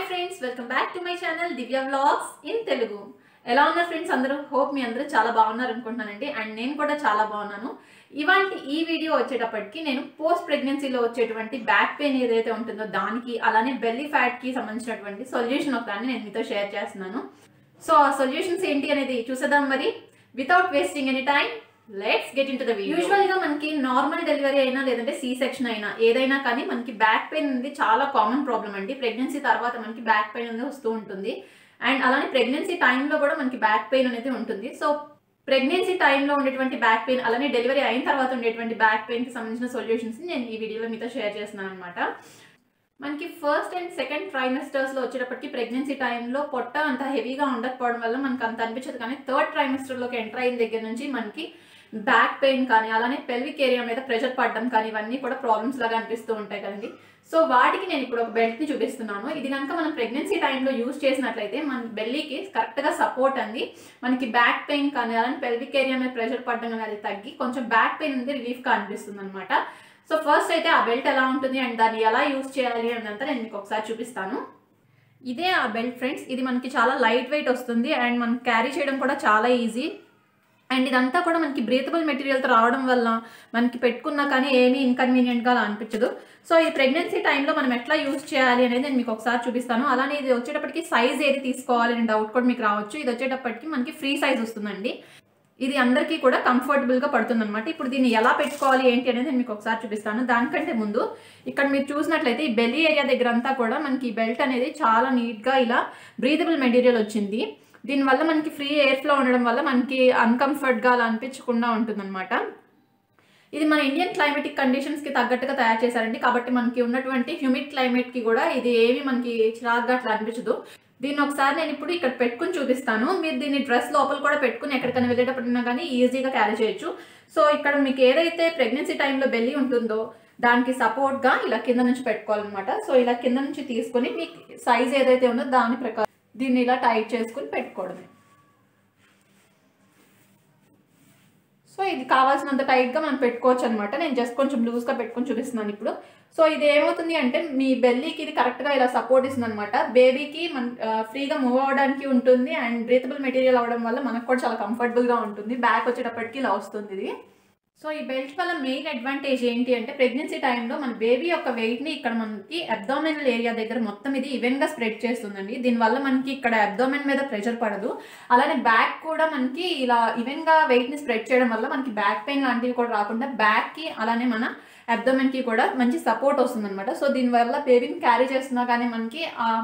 friends welcome back to my channel Divya vlogs in Telugu ఎలా ఉన్నారు friends అందరూ హోప్ మీ అందరూ చాలా బాగున్నారు అనుకుంటున్నానండి అండ్ నేను కూడా చాలా బాగున్నాను ఇవాళ ఈ వీడియో వచ్చేటప్పటికి నేను పోస్ట్ ప్రెగ్నెన్సీలో వచ్చేటువంటి బ్యాక్ పెయిన్ ఏదైతే ఉంటుందో దానికి అలానే బెల్లీ ఫ్యాట్కి సంబంధించినటువంటి సొల్యూషన్ ఒకదాన్ని నేను మీతో షేర్ చేస్తున్నాను సో ఆ సొల్యూషన్స్ ఏంటి అనేది చూసేద్దాం మరి without wasting any time let's get into the usual గా మనకి నార్మల్ డెలివరీ అయినా లేదంటే సి సెక్షన్ అయినా ఏదైనా కానీ మనకి బ్యాక్ పెయిన్ అనేది చాలా కామన్ ప్రాబ్లం అండి ప్రెగ్నెన్సీ తర్వాత మనకి బ్యాక్ పెయిన్ అనేది వస్తూ ఉంటుంది అండ్ అలానే ప్రెగ్నెన్సీ టైంలో కూడా మనకి బ్యాక్ పెయిన్ అనేది ఉంటుంది సో ప్రెగ్నెన్సీ టైంలో ఉండేటువంటి బ్యాక్ పెయిన్ అలానే డెలివరీ అయిన తర్వాత ఉండేటువంటి బ్యాక్ పెయిన్కి సంబంధించిన సొల్యూషన్స్ నేను ఈ వీడియోలో మీతో షేర్ చేస్తున్నాను అనమాట మనకి ఫస్ట్ అండ్ సెకండ్ ట్రైమెస్టర్స్లో వచ్చేటప్పటికి ప్రెగ్నెన్సీ టైంలో పొట్ట అంత హెవీగా ఉండకపోవడం వల్ల మనకు అంత అనిపించదు కానీ థర్డ్ ట్రైమెస్టర్లోకి ఎంటర్ అయిన దగ్గర నుంచి మనకి బ్యాక్ పెయిన్ కానీ అలానే పెల్విక్ ఏరియా మీద ప్రెషర్ పడడం కానీ ఇవన్నీ కూడా ప్రాబ్లమ్స్ లాగా అనిపిస్తూ ఉంటాయి కదండి సో వాటికి నేను ఇప్పుడు ఒక బెల్ట్ని చూపిస్తున్నాను ఇది కనుక మనం ప్రెగ్నెన్సీ టైంలో యూజ్ చేసినట్లయితే మన బెల్లీకి కరెక్ట్గా సపోర్ట్ అంది మనకి బ్యాక్ పెయిన్ కానీ అలానే పెల్విక్ ఏరియా మీద ప్రెషర్ పడడం కానీ అది తగ్గి కొంచెం బ్యాక్ పెయిన్ అనేది రిలీఫ్గా అనిపిస్తుంది అనమాట సో ఫస్ట్ అయితే ఆ బెల్ట్ ఎలా ఉంటుంది అండ్ దాన్ని ఎలా యూజ్ చేయాలి అనంతా నేను మీకు ఒకసారి చూపిస్తాను ఇదే ఆ బెల్ట్ ఫ్రెండ్స్ ఇది మనకి చాలా లైట్ వెయిట్ వస్తుంది అండ్ మనం క్యారీ చేయడం కూడా చాలా ఈజీ అండ్ ఇదంతా కూడా మనకి బ్రీతబుల్ మెటీరియల్తో రావడం వల్ల మనకి పెట్టుకున్నా కానీ ఏమీ ఇన్కన్వీనియంట్గా అలా అనిపించదు సో ఈ ప్రెగ్నెన్సీ టైంలో మనం ఎట్లా యూజ్ చేయాలి అనేది నేను మీకు ఒకసారి చూపిస్తాను అలానే ఇది వచ్చేటప్పటికి సైజ్ ఏది తీసుకోవాలి అనే డౌట్ కూడా మీకు రావచ్చు ఇది వచ్చేటప్పటికి మనకి ఫ్రీ సైజ్ వస్తుందండి ఇది అందరికీ కూడా కంఫర్టబుల్గా పడుతుంది అనమాట ఇప్పుడు దీన్ని ఎలా పెట్టుకోవాలి ఏంటి అనేది నేను మీకు ఒకసారి చూపిస్తాను దానికంటే ముందు ఇక్కడ మీరు చూసినట్లయితే ఈ బెల్లీ ఏరియా దగ్గర అంతా కూడా మనకి ఈ బెల్ట్ అనేది చాలా నీట్గా ఇలా బ్రీతబుల్ మెటీరియల్ వచ్చింది దీనివల్ల మనకి ఫ్రీ ఎయిర్ ఫ్లో ఉండడం వల్ల మనకి అన్కంఫర్ట్గా అలా అనిపించకుండా ఉంటుందన్నమాట ఇది మన ఇండియన్ క్లైమేటిక్ కండిషన్స్కి తగ్గట్టుగా తయారు చేశారండి కాబట్టి మనకి ఉన్నటువంటి హ్యూమిడ్ క్లైమేట్కి కూడా ఇది ఏమి మనకి చిరాగ్గా అట్లా అనిపించదు దీన్ని ఒకసారి నేను ఇప్పుడు ఇక్కడ పెట్టుకుని చూపిస్తాను మీరు దీన్ని డ్రెస్ లోపల కూడా పెట్టుకుని ఎక్కడికైనా వెళ్ళేటప్పుడైనా కానీ ఈజీగా క్యారీ చేయొచ్చు సో ఇక్కడ మీకు ఏదైతే ప్రెగ్నెన్సీ టైంలో బెల్లి ఉంటుందో దానికి సపోర్ట్గా ఇలా కింద నుంచి పెట్టుకోవాలన్నమాట సో ఇలా కింద నుంచి తీసుకొని మీకు సైజ్ ఏదైతే ఉందో దాని ప్రకారం దీన్ని ఇలా టైట్ చేసుకుని పెట్టుకోవడమే సో ఇది కావాల్సినంత టైట్గా మనం పెట్టుకోవచ్చు అనమాట నేను జస్ట్ కొంచెం లూజ్గా పెట్టుకొని చూపిస్తున్నాను ఇప్పుడు సో ఇది ఏమవుతుంది అంటే మీ బెల్లీకి ఇది కరెక్ట్గా ఇలా సపోర్ట్ ఇస్తుంది అనమాట బేబీకి మన ఫ్రీగా మూవ్ అవ్వడానికి ఉంటుంది అండ్ బ్రీతబుల్ మెటీరియల్ అవ్వడం వల్ల మనకు కూడా చాలా కంఫర్టబుల్గా ఉంటుంది బ్యాక్ వచ్చేటప్పటికి ఇలా వస్తుంది ఇది సో ఈ బెల్ట్ వల్ల మెయిన్ అడ్వాంటేజ్ ఏంటి అంటే ప్రెగ్నెన్సీ టైంలో మన బేబీ యొక్క వెయిట్ని ఇక్కడ మనకి అబ్డామినల్ ఏరియా దగ్గర మొత్తం ఇది ఈవెన్గా స్ప్రెడ్ చేస్తుందండి దీనివల్ల మనకి ఇక్కడ అబ్డామిన్ మీద ప్రెషర్ పడదు అలానే బ్యాక్ కూడా మనకి ఇలా ఈవెన్గా వెయిట్ని స్ప్రెడ్ చేయడం వల్ల మనకి బ్యాక్ పెయిన్ లాంటివి కూడా రాకుండా బ్యాక్కి అలానే మన అబ్డోమెన్కి కూడా మంచి సపోర్ట్ వస్తుంది అనమాట సో దీనివల్ల బేబీని క్యారీ చేస్తున్నా కానీ మనకి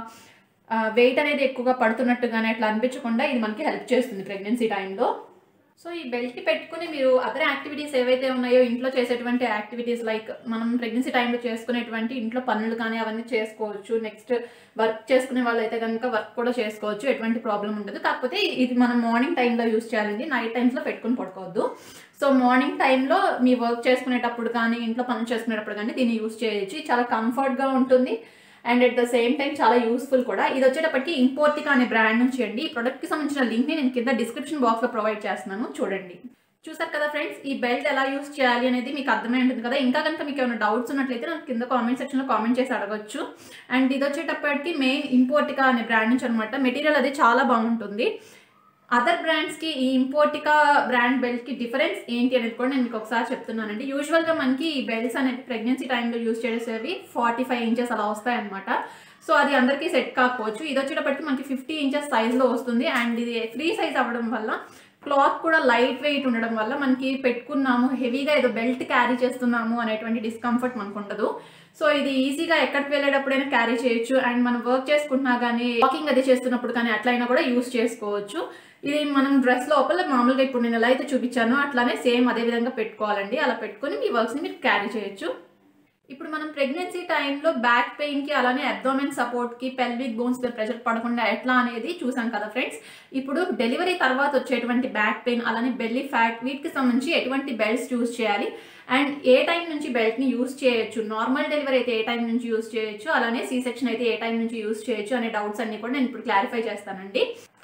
వెయిట్ అనేది ఎక్కువగా పడుతున్నట్టుగానే అట్లా అనిపించకుండా ఇది మనకి హెల్ప్ చేస్తుంది ప్రెగ్నెన్సీ టైంలో సో ఈ బెల్ట్కి పెట్టుకుని మీరు అదర్ యాక్టివిటీస్ ఏవైతే ఉన్నాయో ఇంట్లో చేసేటువంటి యాక్టివిటీస్ లైక్ మనం ప్రెగ్నెన్సీ టైంలో చేసుకునేటువంటి ఇంట్లో పనులు కానీ అవన్నీ చేసుకోవచ్చు నెక్స్ట్ వర్క్ చేసుకునే వాళ్ళు అయితే కనుక వర్క్ కూడా చేసుకోవచ్చు ఎటువంటి ప్రాబ్లం ఉండదు కాకపోతే ఇది మనం మార్నింగ్ టైంలో యూస్ చేయాలండి నైట్ టైమ్స్లో పెట్టుకుని పడుకోవద్దు సో మార్నింగ్ టైంలో మీ వర్క్ చేసుకునేటప్పుడు కానీ ఇంట్లో పనులు చేసుకునేటప్పుడు కానీ దీన్ని యూస్ చేయొచ్చు చాలా కంఫర్ట్గా ఉంటుంది and at the same time చాలా యూస్ఫుల్ కూడా ఇది వచ్చేటప్పటికి ఇంపోర్టికా అనే బ్రాండ్ నుంచి అండి ఈ ప్రొడక్ట్కి సంబంధించిన లింక్ని నేను కింద డిస్క్రిప్షన్ బాక్స్లో ప్రొవైడ్ చేస్తున్నాను చూడండి చూసారు కదా ఫ్రెండ్స్ ఈ బెల్ట్ ఎలా యూస్ చేయాలి అనేది మీకు అర్థమై ఉంటుంది కదా ఇంకా కనుక మీకు ఏమైనా డౌట్స్ ఉన్నట్లయితే నాకు కింద కామెంట్ సెక్షన్లో కామెంట్ చేసి అడగచ్చు అండ్ ఇది వచ్చేటప్పటికి మెయిన్ ఇంపోర్టికా అనే బ్రాండ్ నుంచి అనమాట మెటీరియల్ అది చాలా బాగుంటుంది అదర్ బ్రాండ్స్కి ఈ ఇంపోర్టికా బ్రాండ్ బెల్ట్కి డిఫరెన్స్ ఏంటి అనేది కూడా నేను మీకు ఒకసారి చెప్తున్నానండి యూజువల్గా మనకి ఈ బెల్ట్స్ అనేవి ప్రెగ్నెన్సీ టైంలో యూజ్ చేసేవి ఫార్టీ ఫైవ్ ఇంచెస్ అలా వస్తాయన్నమాట సో అది అందరికీ సెట్ కాకపోవచ్చు ఇది వచ్చేటప్పటికి మనకి ఫిఫ్టీ ఇంచెస్ సైజ్లో వస్తుంది అండ్ ఇది ఫ్రీ సైజ్ అవ్వడం వల్ల క్లాత్ కూడా లైట్ వెయిట్ ఉండడం వల్ల మనకి పెట్టుకున్నాము హెవీగా ఏదో బెల్ట్ క్యారీ చేస్తున్నాము అనేటువంటి డిస్కంఫర్ట్ మనకు ఉండదు సో ఇది ఈజీగా ఎక్కడికి వెళ్ళేటప్పుడైనా క్యారీ చేయొచ్చు అండ్ మనం వర్క్ చేసుకుంటున్నా కానీ వాకింగ్ అది చేస్తున్నప్పుడు కానీ అట్లయినా కూడా యూస్ చేసుకోవచ్చు ఇది మనం డ్రెస్ లోపల మామూలుగా ఇప్పుడు నేను ఎలా అయితే చూపించానో అట్లానే సేమ్ అదే విధంగా పెట్టుకోవాలండి అలా పెట్టుకొని మీ వర్క్స్ని మీరు క్యారీ చేయొచ్చు ఇప్పుడు మనం ప్రెగ్నెన్సీ టైంలో బ్యాక్ పెయిన్కి అలానే అబ్డోమెన్ సపోర్ట్కి పెల్విక్ బోన్స్ ప్రెషర్ పడకుండా ఎట్లా అనేది చూసాం కదా ఫ్రెండ్స్ ఇప్పుడు డెలివరీ తర్వాత వచ్చేటువంటి బ్యాక్ పెయిన్ అలానే బెల్లీ ఫ్యాట్ వీటికి సంబంధించి ఎటువంటి బెల్ట్స్ యూస్ చేయాలి అండ్ ఏ టైం నుంచి బెల్ట్ని యూస్ చేయొచ్చు నార్మల్ డెలివరీ అయితే ఏ టైం నుంచి యూస్ చేయొచ్చు అలానే సీ సెక్షన్ అయితే ఏ టైం నుంచి యూస్ చేయొచ్చు అనే డౌట్స్ అన్ని కూడా నేను ఇప్పుడు క్లారిఫై చేస్తానండి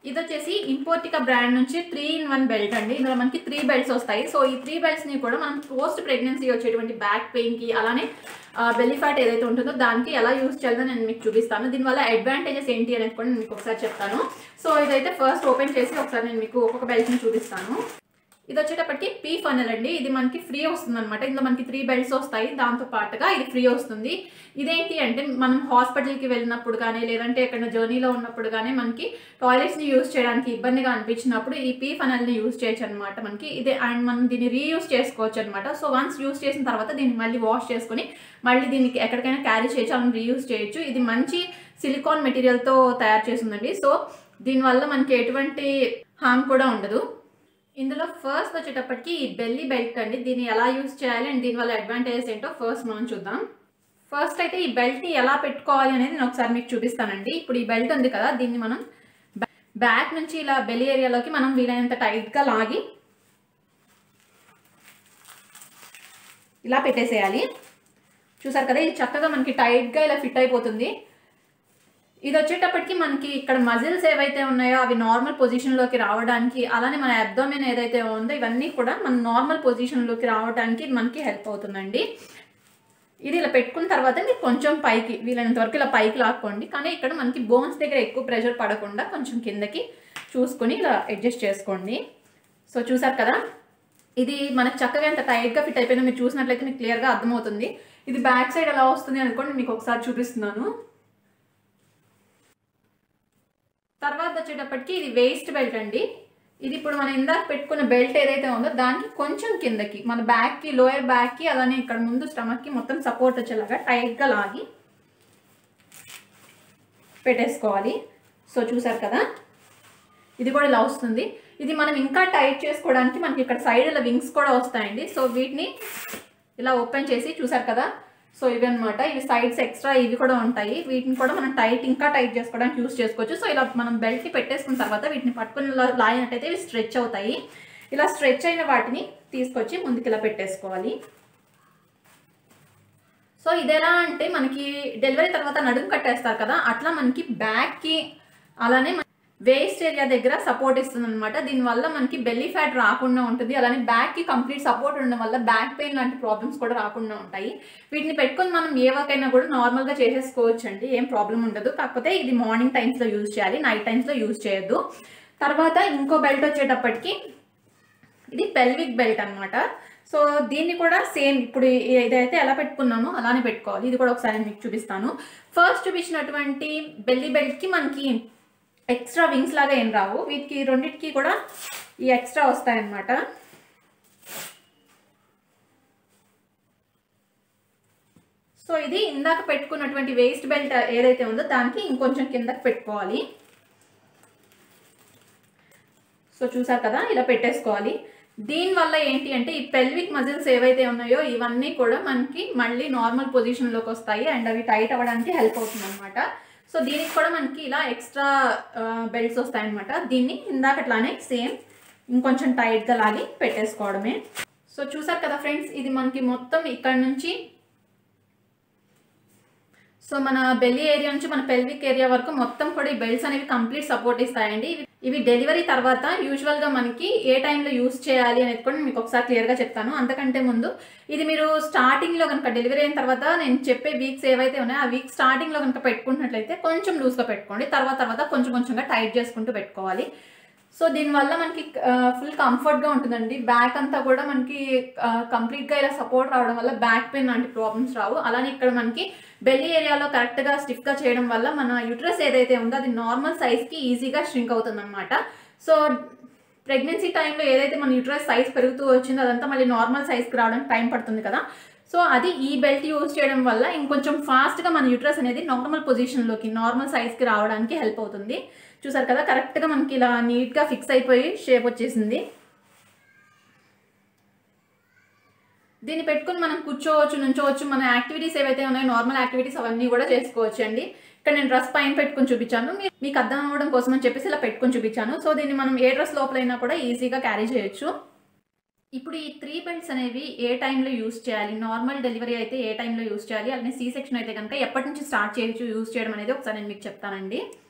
ఇది వచ్చేసి ఇంపోర్టికా బ్రాండ్ నుంచి త్రీ ఇన్ వన్ బెల్ట్ అండి ఇందులో మనకి త్రీ బెల్ట్స్ వస్తాయి సో ఈ త్రీ బెల్ట్స్ ని కూడా మనం పోస్ట్ ప్రెగ్నెన్సీ వచ్చేటువంటి బ్యాక్ పెయిన్ కి అలానే బెల్లీ ఫ్యాట్ ఏదైతే ఉంటుందో దానికి ఎలా యూస్ చేయాలో నేను మీకు చూపిస్తాను దీనివల్ల అడ్వాంటేజెస్ ఏంటి అనేది కూడా నేను మీకు ఒకసారి చెప్తాను సో ఇదైతే ఫస్ట్ ఓపెన్ చేసి ఒకసారి నేను మీకు ఒక్కొక్క బెల్ట్ ని చూపిస్తాను ఇది వచ్చేటప్పటికి పీ ఫనల్ అండి ఇది మనకి ఫ్రీ వస్తుంది అనమాట ఇందులో మనకి త్రీ బెల్ట్స్ వస్తాయి దాంతో పాటుగా ఇది ఫ్రీ వస్తుంది ఇదేంటి అంటే మనం హాస్పిటల్కి వెళ్ళినప్పుడు కానీ లేదంటే ఎక్కడ జర్నీలో ఉన్నప్పుడు కానీ మనకి టాయిలెట్స్ని యూస్ చేయడానికి ఇబ్బందిగా అనిపించినప్పుడు ఈ పీ ఫనల్ని యూస్ చేయొచ్చు అనమాట మనకి ఇదే అండ్ మనం దీన్ని రీయూస్ చేసుకోవచ్చు అనమాట సో వన్స్ యూస్ చేసిన తర్వాత దీన్ని మళ్ళీ వాష్ చేసుకొని మళ్ళీ దీనికి ఎక్కడికైనా క్యారీ చేయొచ్చు అలా రీయూస్ చేయొచ్చు ఇది మంచి సిలికాన్ మెటీరియల్తో తయారు చేసిందండి సో దీనివల్ల మనకి ఎటువంటి హామ్ కూడా ఉండదు ఇందులో ఫస్ట్ వచ్చేటప్పటికి ఈ బెల్లీ బెల్ట్ అండి దీన్ని ఎలా యూస్ చేయాలి అండ్ దీనివల్ల అడ్వాంటేజెస్ ఏంటో ఫస్ట్ మనం చూద్దాం ఫస్ట్ అయితే ఈ బెల్ట్ని ఎలా పెట్టుకోవాలి అనేది నేను ఒకసారి మీకు చూపిస్తానండి ఇప్పుడు ఈ బెల్ట్ ఉంది కదా దీన్ని మనం బ్యాక్ నుంచి ఇలా బెల్లీ ఏరియాలోకి మనం వీలైనంత టైట్గా లాగి ఇలా పెట్టేసేయాలి చూసారు కదా ఇది చక్కగా మనకి టైట్గా ఇలా ఫిట్ అయిపోతుంది ఇది వచ్చేటప్పటికి మనకి ఇక్కడ మజిల్స్ ఏవైతే ఉన్నాయో అవి నార్మల్ పొజిషన్లోకి రావడానికి అలానే మన అబ్డోమెన్ ఏదైతే ఉందో ఇవన్నీ కూడా మన నార్మల్ పొజిషన్లోకి రావడానికి ఇది మనకి హెల్ప్ అవుతుందండి ఇది ఇలా పెట్టుకున్న తర్వాత మీరు కొంచెం పైకి వీలైనంత వరకు ఇలా పైకి లాక్కోండి కానీ ఇక్కడ మనకి బోన్స్ దగ్గర ఎక్కువ ప్రెషర్ పడకుండా కొంచెం కిందకి చూసుకొని ఇలా అడ్జస్ట్ చేసుకోండి సో చూసారు కదా ఇది మనకు చక్కగా ఎంత టైట్గా ఫిట్ అయిపోయిందో మీరు చూసినట్లయితే మీకు క్లియర్గా అర్థమవుతుంది ఇది బ్యాక్ సైడ్ ఎలా వస్తుంది అనుకోండి మీకు ఒకసారి చూపిస్తున్నాను తర్వాత వచ్చేటప్పటికి ఇది వేస్ట్ బెల్ట్ అండి ఇది ఇప్పుడు మనం ఇందాక పెట్టుకున్న బెల్ట్ ఏదైతే ఉందో దానికి కొంచెం కిందకి మన బ్యాక్కి లోయర్ బ్యాక్కి అలానే ఇక్కడ ముందు స్టమక్కి మొత్తం సపోర్ట్ వచ్చేలాగా టైట్గా లాగి పెట్టేసుకోవాలి సో చూసారు కదా ఇది కూడా ఇలా వస్తుంది ఇది మనం ఇంకా టైట్ చేసుకోవడానికి మనకి ఇక్కడ సైడ్ ఇలా వింగ్స్ కూడా వస్తాయండి సో వీటిని ఇలా ఓపెన్ చేసి చూసారు కదా సో ఇవి అనమాట ఇవి సైడ్స్ ఎక్స్ట్రా ఇవి కూడా ఉంటాయి వీటిని కూడా మనం టైట్ ఇంకా టైట్ చేసుకోవడానికి యూస్ చేసుకోవచ్చు సో ఇలా మనం బెల్ట్ని పెట్టేసుకున్న తర్వాత వీటిని పట్టుకుని ఇలా లాగినట్టయితే ఇవి స్ట్రెచ్ అవుతాయి ఇలా స్ట్రెచ్ అయిన వాటిని తీసుకొచ్చి ముందుకు ఇలా పెట్టేసుకోవాలి సో ఇది ఎలా అంటే మనకి డెలివరీ తర్వాత నడుము కట్టేస్తారు కదా అట్లా మనకి బ్యాక్కి అలానే వేస్ట్ ఏరియా దగ్గర సపోర్ట్ ఇస్తుంది అనమాట దీనివల్ల మనకి బెల్లీ ఫ్యాట్ రాకుండా ఉంటుంది అలానే బ్యాక్కి కంప్లీట్ సపోర్ట్ ఉండడం వల్ల బ్యాక్ పెయిన్ లాంటి ప్రాబ్లమ్స్ కూడా రాకుండా ఉంటాయి వీటిని పెట్టుకొని మనం ఏ వర్క్ అయినా కూడా నార్మల్గా చేసేసుకోవచ్చు అండి ఏం ప్రాబ్లం ఉండదు కాకపోతే ఇది మార్నింగ్ టైమ్స్లో యూజ్ చేయాలి నైట్ టైమ్స్లో యూజ్ చేయొద్దు తర్వాత ఇంకో బెల్ట్ వచ్చేటప్పటికి ఇది పెల్విక్ బెల్ట్ అనమాట సో దీన్ని కూడా సేమ్ ఇప్పుడు ఏదైతే ఎలా పెట్టుకున్నామో అలానే పెట్టుకోవాలి ఇది కూడా ఒకసారి మీకు చూపిస్తాను ఫస్ట్ చూపించినటువంటి బెల్లీ బెల్ట్కి మనకి ఎక్స్ట్రా వింగ్స్ లాగా ఏం రావు వీటికి రెండింటికి కూడా ఈ ఎక్స్ట్రా వస్తాయన్నమాట సో ఇది ఇందాక పెట్టుకున్నటువంటి వేస్ట్ బెల్ట్ ఏదైతే ఉందో దానికి ఇంకొంచెం కిందకి పెట్టుకోవాలి సో చూసారు కదా ఇలా పెట్టేసుకోవాలి దీనివల్ల ఏంటి అంటే ఈ పెల్విక్ మజిల్స్ ఏవైతే ఉన్నాయో ఇవన్నీ కూడా మనకి మళ్ళీ నార్మల్ పొజిషన్లోకి వస్తాయి అండ్ అవి టైట్ అవ్వడానికి హెల్ప్ అవుతుంది అనమాట సో దీనికి కూడా మనకి ఇలా ఎక్స్ట్రా బెల్ట్స్ వస్తాయన్నమాట దీన్ని ఇందాకట్లానే సేమ్ ఇంకొంచెం టైట్గా లాగి పెట్టేసుకోవడమే సో చూసారు కదా ఫ్రెండ్స్ ఇది మనకి మొత్తం ఇక్కడ నుంచి సో మన బెల్లీ ఏరియా నుంచి మన పెల్విక్ ఏరియా వరకు మొత్తం కూడా ఈ బెల్ట్స్ అనేవి కంప్లీట్ సపోర్ట్ ఇస్తాయండి ఇవి ఇవి డెలివరీ తర్వాత యూజువల్గా మనకి ఏ టైంలో యూస్ చేయాలి అనేది కూడా మీకు ఒకసారి క్లియర్గా చెప్తాను అంతకంటే ముందు ఇది మీరు స్టార్టింగ్లో కనుక డెలివరీ అయిన తర్వాత నేను చెప్పే వీక్స్ ఏవైతే ఉన్నాయో ఆ వీక్ స్టార్టింగ్లో కనుక పెట్టుకుంటున్నట్లయితే కొంచెం లూజ్గా పెట్టుకోండి తర్వాత తర్వాత కొంచెం కొంచెంగా టైట్ చేసుకుంటూ పెట్టుకోవాలి సో దీనివల్ల మనకి ఫుల్ కంఫర్ట్గా ఉంటుందండి బ్యాక్ అంతా కూడా మనకి కంప్లీట్గా ఇలా సపోర్ట్ రావడం వల్ల బ్యాక్ పెయిన్ లాంటి ప్రాబ్లమ్స్ రావు అలానే ఇక్కడ మనకి బెల్లీ ఏరియాలో కరెక్ట్గా స్టిఫ్గా చేయడం వల్ల మన యూట్రస్ ఏదైతే ఉందో అది నార్మల్ సైజ్కి ఈజీగా ష్రింక్ అవుతుంది అనమాట సో ప్రెగ్నెన్సీ టైంలో ఏదైతే మన యూట్రస్ సైజ్ పెరుగుతూ వచ్చిందో అదంతా మళ్ళీ నార్మల్ సైజ్కి రావడానికి టైం పడుతుంది కదా సో అది ఈ బెల్ట్ యూజ్ చేయడం వల్ల ఇంకొంచెం ఫాస్ట్గా మన యూట్రస్ అనేది నార్మల్ పొజిషన్లోకి నార్మల్ సైజ్కి రావడానికి హెల్ప్ అవుతుంది చూసారు కదా కరెక్ట్గా మనకి ఇలా నీట్గా ఫిక్స్ అయిపోయి షేప్ వచ్చేసింది దీన్ని పెట్టుకుని మనం కూర్చోవచ్చు నుంచోవచ్చు మన యాక్టివిటీస్ ఏవైతే ఉన్నాయో నార్మల్ యాక్టివిటీస్ అవన్నీ కూడా చేసుకోవచ్చు అండి ఇక్కడ నేను డ్రెస్ పైన పెట్టుకుని చూపించాను మీకు అర్థం అవ్వడం కోసం అని చెప్పేసి ఇలా పెట్టుకుని చూపించాను సో దీన్ని మనం ఏ డ్రెస్ లోపలైనా కూడా ఈజీగా క్యారీ చేయొచ్చు ఇప్పుడు ఈ త్రీ బెల్ట్స్ అనేవి ఏ టైంలో యూస్ చేయాలి నార్మల్ డెలివరీ అయితే ఏ టైంలో యూస్ చేయాలి అలానే సీ సెక్షన్ అయితే కనుక ఎప్పటి నుంచి స్టార్ట్ చేయొచ్చు యూస్ చేయడం అనేది ఒకసారి నేను మీకు చెప్తానండి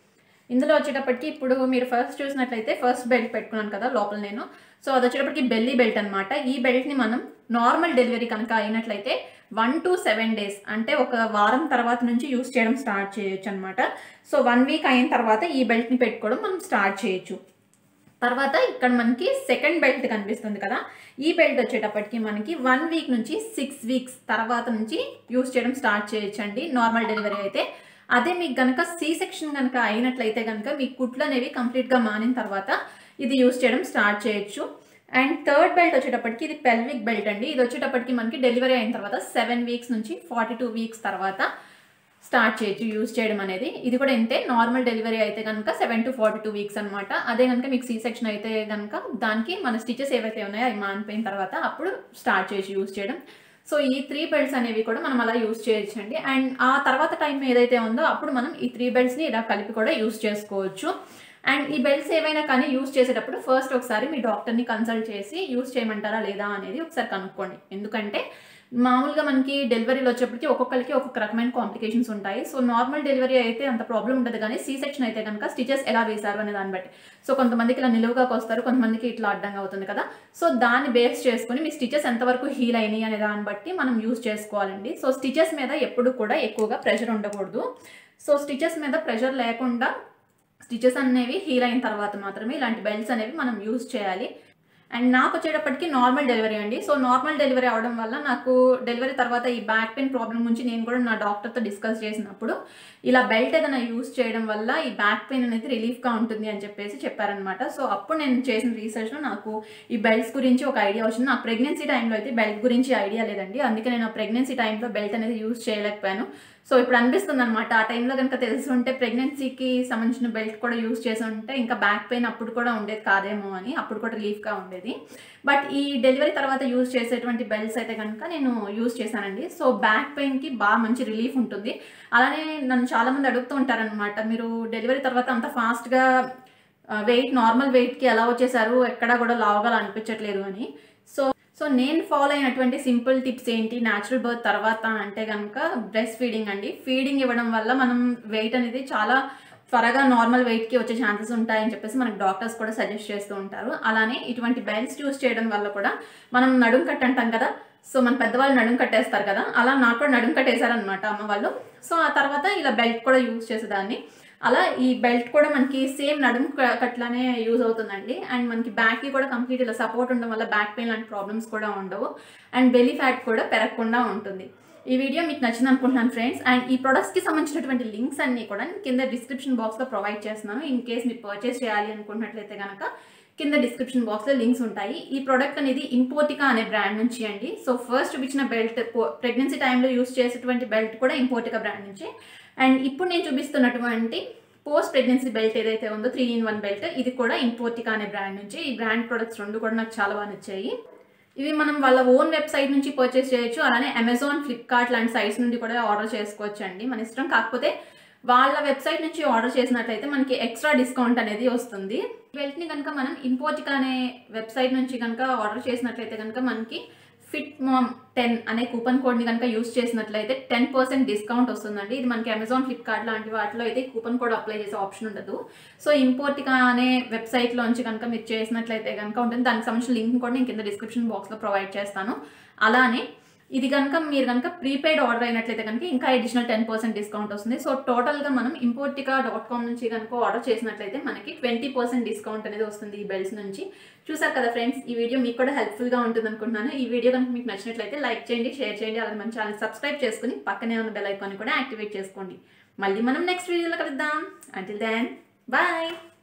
ఇందులో వచ్చేటప్పటికి ఇప్పుడు మీరు ఫస్ట్ చూసినట్లయితే ఫస్ట్ బెల్ట్ పెట్టుకున్నాను కదా లోపల నేను సో అది వచ్చేటప్పటికి బెల్లీ బెల్ట్ అనమాట ఈ బెల్ట్ని మనం నార్మల్ డెలివరీ కనుక అయినట్లయితే వన్ టు సెవెన్ డేస్ అంటే ఒక వారం తర్వాత నుంచి యూస్ చేయడం స్టార్ట్ చేయొచ్చు అనమాట సో వన్ వీక్ అయిన తర్వాత ఈ బెల్ట్ని పెట్టుకోవడం మనం స్టార్ట్ చేయొచ్చు తర్వాత ఇక్కడ మనకి సెకండ్ బెల్ట్ కనిపిస్తుంది కదా ఈ బెల్ట్ వచ్చేటప్పటికి మనకి వన్ వీక్ నుంచి సిక్స్ వీక్స్ తర్వాత నుంచి యూస్ చేయడం స్టార్ట్ చేయొచ్చండి నార్మల్ డెలివరీ అయితే అదే మీకు కనుక సి సెక్షన్ కనుక అయినట్లయితే కనుక మీ కుట్లు అనేవి కంప్లీట్గా మానిన తర్వాత ఇది యూస్ చేయడం స్టార్ట్ చేయొచ్చు అండ్ థర్డ్ బెల్ట్ వచ్చేటప్పటికి ఇది పెల్విక్ బెల్ట్ అండి ఇది వచ్చేటప్పటికి మనకి డెలివరీ అయిన తర్వాత సెవెన్ వీక్స్ నుంచి ఫార్టీ టూ వీక్స్ తర్వాత స్టార్ట్ చేయొచ్చు యూజ్ చేయడం అనేది ఇది కూడా ఇంతే నార్మల్ డెలివరీ అయితే కనుక seven to forty two weeks అనమాట అదే కనుక మీకు సీ సెక్షన్ అయితే కనుక దానికి మన స్టిచెస్ ఏవైతే ఉన్నాయో అవి మానిపోయిన తర్వాత అప్పుడు స్టార్ట్ చేయొచ్చు యూజ్ చేయడం సో ఈ త్రీ బెల్ట్స్ అనేవి కూడా మనం అలా యూజ్ చేయొచ్చు అండి అండ్ ఆ తర్వాత టైం ఏదైతే ఉందో అప్పుడు మనం ఈ త్రీ బెల్ట్స్ని ఇలా కలిపి కూడా యూజ్ చేసుకోవచ్చు అండ్ ఈ బెల్ట్స్ ఏవైనా కానీ యూజ్ చేసేటప్పుడు ఫస్ట్ ఒకసారి మీ డాక్టర్ని కన్సల్ట్ చేసి యూజ్ చేయమంటారా లేదా అనేది ఒకసారి కనుక్కోండి ఎందుకంటే మామూలుగా మనకి డెలివరీలో వచ్చేప్పటికి ఒక్కొక్కరికి ఒక్కొక్క రకమైన కాంప్లికేషన్స్ ఉంటాయి సో నార్మల్ డెలివరీ అయితే అంత ప్రాబ్లం ఉండదు కానీ సీ సెక్షన్ అయితే కనుక స్టిచెస్ ఎలా వేశారు అనే దాన్ని బట్టి సో కొంతమందికి ఇలా నిలువుగా వస్తారు కొంతమందికి ఇట్లా అడ్డంగా అవుతుంది కదా సో దాన్ని బేస్ చేసుకొని మీ స్టిచెస్ ఎంతవరకు హీల్ అయినాయి అనే దాన్ని బట్టి మనం యూజ్ చేసుకోవాలండి సో స్టిచెస్ మీద ఎప్పుడు కూడా ఎక్కువగా ప్రెషర్ ఉండకూడదు సో స్టిచెస్ మీద ప్రెషర్ లేకుండా స్టిచెస్ అనేవి హీల్ అయిన తర్వాత మాత్రమే ఇలాంటి బెల్ట్స్ అనేవి మనం యూజ్ చేయాలి అండ్ నాకు వచ్చేటప్పటికి నార్మల్ డెలివరీ అండి సో నార్మల్ డెలివరీ అవడం వల్ల నాకు డెలివరీ తర్వాత ఈ బ్యాక్ పెయిన్ ప్రాబ్లం గురించి నేను కూడా నా డాక్టర్తో డిస్కస్ చేసినప్పుడు ఇలా బెల్ట్ ఏదైనా యూస్ చేయడం వల్ల ఈ బ్యాక్ పెయిన్ అనేది రిలీఫ్గా ఉంటుంది అని చెప్పేసి చెప్పారనమాట సో అప్పుడు నేను చేసిన రీసెర్చ్లో నాకు ఈ బెల్ట్స్ గురించి ఒక ఐడియా వచ్చింది నా ప్రెగ్నెన్సీ టైంలో అయితే బెల్ట్ గురించి ఐడియా లేదండి అందుకే నేను ప్రెగ్నెన్సీ టైంలో బెల్ట్ అనేది యూస్ చేయలేకపోయాను సో ఇప్పుడు అనిపిస్తుంది అనమాట ఆ టైంలో కనుక తెలిసి ఉంటే ప్రెగ్నెన్సీకి సంబంధించిన బెల్ట్ కూడా యూస్ చేసి ఉంటే ఇంకా బ్యాక్ పెయిన్ అప్పుడు కూడా ఉండేది కాదేమో అని అప్పుడు కూడా రిలీఫ్గా ఉండేది బట్ ఈ డెలివరీ తర్వాత యూస్ చేసేటువంటి బెల్ట్స్ అయితే కనుక నేను యూస్ చేశానండి సో బ్యాక్ పెయిన్కి బాగా మంచి రిలీఫ్ ఉంటుంది అలానే నన్ను చాలామంది అడుగుతూ ఉంటారనమాట మీరు డెలివరీ తర్వాత అంత ఫాస్ట్గా వెయిట్ నార్మల్ వెయిట్కి ఎలా వచ్చేసారు ఎక్కడా కూడా లావుగా అనిపించట్లేదు అని సో సో నేను ఫాలో అయినటువంటి సింపుల్ టిప్స్ ఏంటి న్యాచురల్ బర్త్ తర్వాత అంటే కనుక బ్రెస్ట్ ఫీడింగ్ అండి ఫీడింగ్ ఇవ్వడం వల్ల మనం వెయిట్ అనేది చాలా త్వరగా నార్మల్ వెయిట్కి వచ్చే ఛాన్సెస్ ఉంటాయని చెప్పేసి మనకు డాక్టర్స్ కూడా సజెస్ట్ చేస్తూ ఉంటారు అలానే ఇటువంటి బెల్ట్స్ యూస్ చేయడం వల్ల కూడా మనం నడుం కట్ అంటాం కదా సో మన పెద్దవాళ్ళు నడుం కట్టేస్తారు కదా అలా నాకు కూడా నడుం కట్టేశారనమాట అమ్మ వాళ్ళు సో ఆ తర్వాత ఇలా బెల్ట్ కూడా యూస్ చేసేదాన్ని అలా ఈ బెల్ట్ కూడా మనకి సేమ్ నడుము క- కట్లానే యూజ్ అవుతుందండి అండ్ మనకి బ్యాక్కి కూడా కంప్లీట్ ఇలా సపోర్ట్ ఉండడం వల్ల బ్యాక్ పెయిన్ లాంటి ప్రాబ్లమ్స్ కూడా ఉండవు అండ్ బెలీ ఫ్యాట్ కూడా పెరగకుండా ఉంటుంది ఈ వీడియో మీకు నచ్చింది అనుకుంటున్నాను ఫ్రెండ్స్ అండ్ ఈ ప్రొడక్ట్స్కి సంబంధించినటువంటి లింక్స్ అన్ని కూడా నేను కింద డిస్క్రిప్షన్ బాక్స్లో ప్రొవైడ్ చేస్తున్నాను ఇన్ కేస్ మీరు పర్చేస్ చేయాలి అనుకున్నట్లయితే కనుక కింద డిస్క్రిప్షన్ బాక్స్లో లింక్స్ ఉంటాయి ఈ ప్రోడక్ట్ అనేది ఇంపోర్టికా అనే బ్రాండ్ నుంచి అండి సో ఫస్ట్ చూపించిన బెల్ట్ ప్రెగ్నెన్సీ టైంలో యూస్ చేసేటువంటి బెల్ట్ కూడా ఇంపోర్టికా బ్రాండ్ నుంచి అండ్ ఇప్పుడు నేను చూపిస్తున్నటువంటి పోస్ట్ ప్రెగ్నెన్సీ బెల్ట్ ఏదైతే ఉందో త్రీ ఇన్ వన్ బెల్ట్ ఇది కూడా ఇంపోర్టికా అనే బ్రాండ్ నుంచి ఈ బ్రాండ్ ప్రొడక్ట్స్ రెండు కూడా నాకు చాలా బాగా నచ్చాయి ఇవి మనం వాళ్ళ ఓన్ వెబ్సైట్ నుంచి పర్చేస్ చేయొచ్చు అలానే అమెజాన్ ఫ్లిప్కార్ట్ లాంటి సైట్స్ నుండి కూడా ఆర్డర్ చేసుకోవచ్చు అండి మన ఇష్టం కాకపోతే వాళ్ళ వెబ్సైట్ నుంచి ఆర్డర్ చేసినట్లయితే మనకి ఎక్స్ట్రా డిస్కౌంట్ అనేది వస్తుంది బెల్ట్ని కనుక మనం ఇంపోర్టికా అనే వెబ్సైట్ నుంచి కనుక ఆర్డర్ చేసినట్లయితే కనుక మనకి ఫిట్ మామ్ టెన్ అనే కూపన్ కోడ్ని కనుక యూస్ చేసినట్లయితే టెన్ పర్సెంట్ డిస్కౌంట్ వస్తుందండి ఇది మనకి అమెజాన్ ఫ్లిప్కార్ట్ లాంటి వాటిలో అయితే కూపన్ కోడ్ అప్లై చేసే ఆప్షన్ ఉండదు సో ఇంపోర్టికా అనే వెబ్సైట్లోంచి కనుక మీరు చేసినట్లయితే కనుక ఉంటుంది దానికి సంబంధించిన లింక్ కూడా నేను కింద డిస్క్రిప్షన్ బాక్స్లో ప్రొవైడ్ చేస్తాను అలానే ఇది కనుక మీరు కనుక ప్రీపెయిడ్ ఆర్డర్ అయినట్లయితే కనుక ఇంకా అడిషనల్ టెన్ పర్సెంట్ డిస్కౌంట్ వస్తుంది సో టోటల్గా మనం ఇంపోర్టికా డాట్ కామ్ నుంచి కనుక ఆర్డర్ చేసినట్లయితే మనకి ట్వంటీ పర్సెంట్ డిస్కౌంట్ అనేది వస్తుంది ఈ బెల్ట్స్ నుంచి చూసారు కదా ఫ్రెండ్స్ ఈ వీడియో మీకు కూడా హెల్ప్ఫుల్గా ఉంటుంది అనుకుంటున్నాను ఈ వీడియో కనుక మీకు నచ్చినట్లయితే లైక్ చేయండి షేర్ చేయండి అలాగే మన ఛానల్ సబ్స్క్రైబ్ చేసుకుని పక్కనే ఉన్న బెల్ ఐకాన్ కూడా యాక్టివేట్ చేసుకోండి మళ్ళీ మనం నెక్స్ట్ వీడియోలో కలుద్దాం అంటిల్ దెన్ బాయ్